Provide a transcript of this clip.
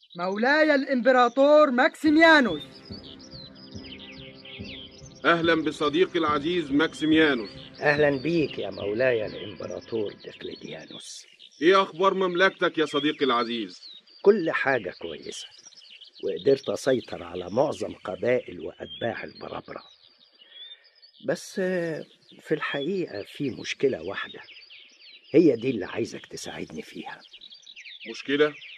مولاي الإمبراطور ماكسيميانوس أهلا بصديقي العزيز ماكسيميانوس أهلا بيك يا مولاي الإمبراطور دقلديانوس إيه أخبار مملكتك يا صديقي العزيز؟ كل حاجة كويسة وقدرت أسيطر على معظم قبائل وأتباع البرابرة بس آه، في الحقيقة في مشكلة واحدة هي دي اللي عايزك تساعدني فيها مشكلة؟